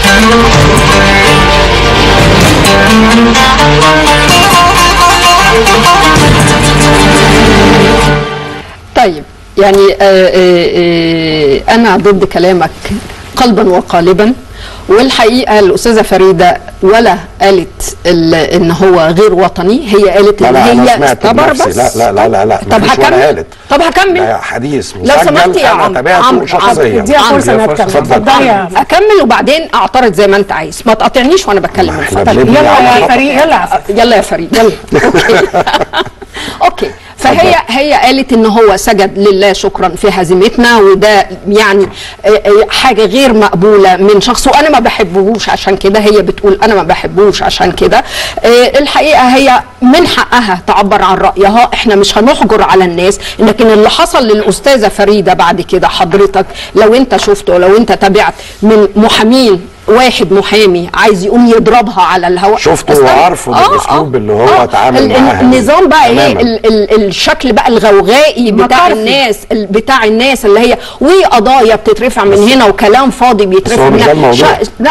طيب يعني آه، آه، آه، انا ضد كلامك قلبا وقالبا والحقيقه الاستاذه فريده ولا قالت ال- ان هو غير وطني هي قالت لا ان لا هي انا سمعت استبر بنفسي بس لا لا لا لا, لا طب مفيش ولا هكمل قالت طب هكمل ده حديث لو سمحت مسجل يا انا عمرو تابعته عمرو شخصيا اديها عمرو، فرصه اديها انها تكمل اتفضل. اتفضلي يا اكمل وبعدين اعترض زي ما انت عايز ما تقاطعنيش وانا بتكلم ما من احنا فضلك. بنبني يلا على يا خطأ. فريق يلا يا فريق. يلا يا فريد يلا اوكي اوكي فهي هي قالت ان هو سجد لله شكرا في هزيمتنا وده يعني آه، آه، حاجه غير مقبوله من شخص وانا ما بحبهوش عشان كده هي بتقول انا ما بحبوش عشان كده آه، الحقيقه هي من حقها تعبر عن رايها احنا مش هنحجر على الناس لكن اللي حصل للاستاذه فريده بعد كده حضرتك لو انت شفته ولو انت تابعت من محامين واحد محامي عايز يقوم يضربها على الهواء شفته استنى. وعارفه آه، بالأسلوب آه، اللي هو آه. اتعامل ال- ال- معاها النظام بقى ايه تماماً. ال ال الشكل بقى الغوغائي بتاع مكارثي. الناس ال- بتاع الناس اللي هي وقضايا بتترفع من هنا وكلام فاضي بس بيترفع هو من مش ده هنا الموضوع. شا- لا